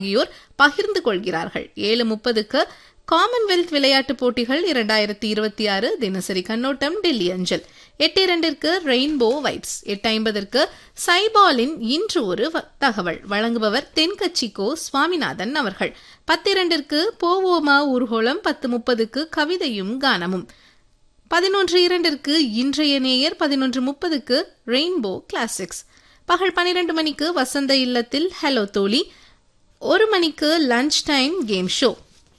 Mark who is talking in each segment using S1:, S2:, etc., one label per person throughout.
S1: ஆகியோர் பகிர்ந்து கொள்கிறார்கள் ஏழு முப்பதுக்கு காமன்வெல்த் விளையாட்டுப் போட்டிகள் இரண்டாயிரத்தி இருபத்தி ஆறு தினசரி கண்ணோட்டம் டெல்லி அஞ்சல் எட்டு இரண்டிற்கு ரெயின்போ வைப்ஸ் எட்டு ஐம்பதற்கு சைபாலின் இன்று ஒரு வ- தகவல் வழங்குபவர் தென்கட்சி கோ சுவாமிநாதன் அவர்கள் பத்திரண்டிற்கு போவோமா ஊர்கோளம் பத்து முப்பதுக்கு கவிதையும் கானமும் பதினொன்று இரண்டிற்கு இன்றைய நேயர் பதினொன்று முப்பதுக்கு ரெயின்போ கிளாசிக்ஸ் பகல் பன்னிரண்டு மணிக்கு வசந்த இல்லத்தில் ஹலோ தோழி ஒரு மணிக்கு லஞ்ச் டைம் கேம் ஷோ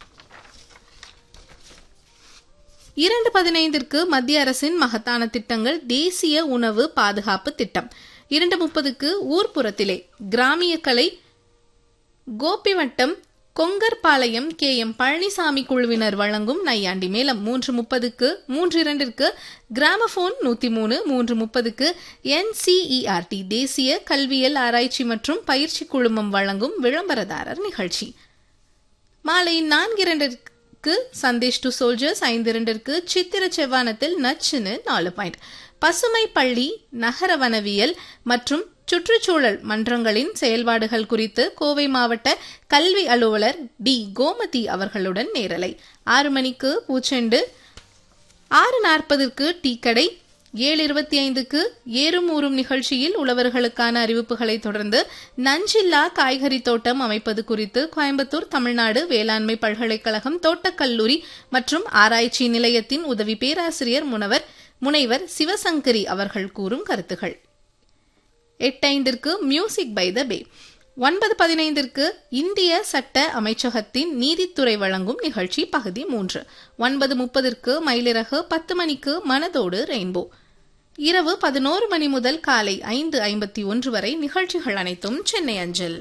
S1: இரண்டு பதினைந்திற்கு மத்திய அரசின் மகத்தான திட்டங்கள் தேசிய உணவு பாதுகாப்பு திட்டம் இரண்டு முப்பதுக்கு ஊர்ப்புறத்திலே கிராமிய கலை கோபிவட்டம் கொங்கர்பாளையம் கே எம் பழனிசாமி குழுவினர் வழங்கும் நையாண்டி மேளம் மூன்று முப்பதுக்கு மூன்று இரண்டிற்கு கிராமபோன் நூத்தி மூணு மூன்று முப்பதுக்கு என்சிஇஆர்டி தேசிய கல்வியல் ஆராய்ச்சி மற்றும் பயிற்சி குழுமம் வழங்கும் விளம்பரதாரர் நிகழ்ச்சி மாலை நான்கு இரண்டிற்கு சந்தேஷ் டு சோல்ஜர்ஸ் ஐந்து இரண்டிற்கு சித்திர செவ்வானத்தில் நச்சுன்னு நாலு பாயிண்ட் பசுமை பள்ளி நகர வனவியல் மற்றும் சுற்றுச்சூழல் மன்றங்களின் செயல்பாடுகள் குறித்து கோவை மாவட்ட கல்வி அலுவலர் டி கோமதி அவர்களுடன் நேரலை ஆறு மணிக்கு பூச்செண்டு ஆறு நாற்பதற்கு டீ கடை ஏழு இருபத்தி ஐந்துக்கு ஏறும் ஊறும் நிகழ்ச்சியில் உழவர்களுக்கான அறிவிப்புகளை தொடர்ந்து நஞ்சில்லா காய்கறி தோட்டம் அமைப்பது குறித்து கோயம்புத்தூர் தமிழ்நாடு வேளாண்மை பல்கலைக்கழகம் தோட்டக்கல்லூரி மற்றும் ஆராய்ச்சி நிலையத்தின் உதவி பேராசிரியர் முனவர் முனைவர் சிவசங்கரி அவர்கள் கூறும் கருத்துகள் எட்டைந்திற்கு மியூசிக் பை த பே ஒன்பது பதினைந்திற்கு இந்திய சட்ட அமைச்சகத்தின் நீதித்துறை வழங்கும் நிகழ்ச்சி பகுதி மூன்று ஒன்பது முப்பதற்கு மயிலிறகு பத்து மணிக்கு மனதோடு ரெயின்போ இரவு பதினோரு மணி முதல் காலை ஐந்து ஐம்பத்தி ஒன்று வரை நிகழ்ச்சிகள் அனைத்தும் சென்னை அஞ்சல்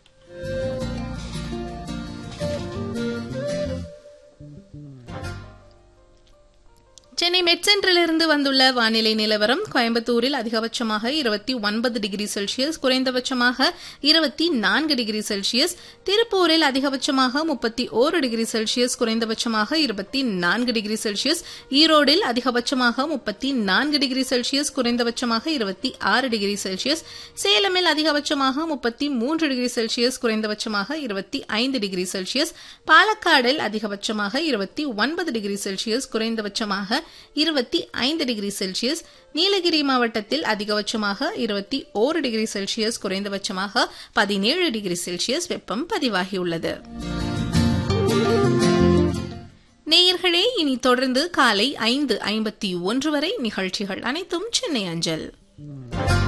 S1: சென்னை மெட் சென்டரிலிருந்து வந்துள்ள வானிலை நிலவரம் கோயம்புத்தூரில் அதிகபட்சமாக இருபத்தி ஒன்பது டிகிரி செல்சியஸ் குறைந்தபட்சமாக இருபத்தி நான்கு டிகிரி செல்சியஸ் திருப்பூரில் அதிகபட்சமாக முப்பத்தி ஓரு டிகிரி செல்சியஸ் குறைந்தபட்சமாக இருபத்தி நான்கு டிகிரி செல்சியஸ் ஈரோடில் அதிகபட்சமாக முப்பத்தி நான்கு டிகிரி செல்சியஸ் குறைந்தபட்சமாக இருபத்தி ஆறு டிகிரி செல்சியஸ் சேலமில் அதிகபட்சமாக முப்பத்தி மூன்று டிகிரி செல்சியஸ் குறைந்தபட்சமாக இருபத்தி ஐந்து டிகிரி செல்சியஸ் பாலக்காடில் அதிகபட்சமாக இருபத்தி ஒன்பது டிகிரி செல்சியஸ் குறைந்தபட்சமாக இருபத்தி ஐந்து டிகிரி செல்சியஸ் நீலகிரி மாவட்டத்தில் அதிகபட்சமாக இருபத்தி ஓரு டிகிரி செல்சியஸ் குறைந்தபட்சமாக பதினேழு டிகிரி செல்சியஸ் வெப்பம் பதிவாகியுள்ளது நேயர்களே இனி தொடர்ந்து காலை ஐந்து ஐம்பத்தி ஒன்று வரை நிகழ்ச்சிகள் அனைத்தும் சென்னை அஞ்சல்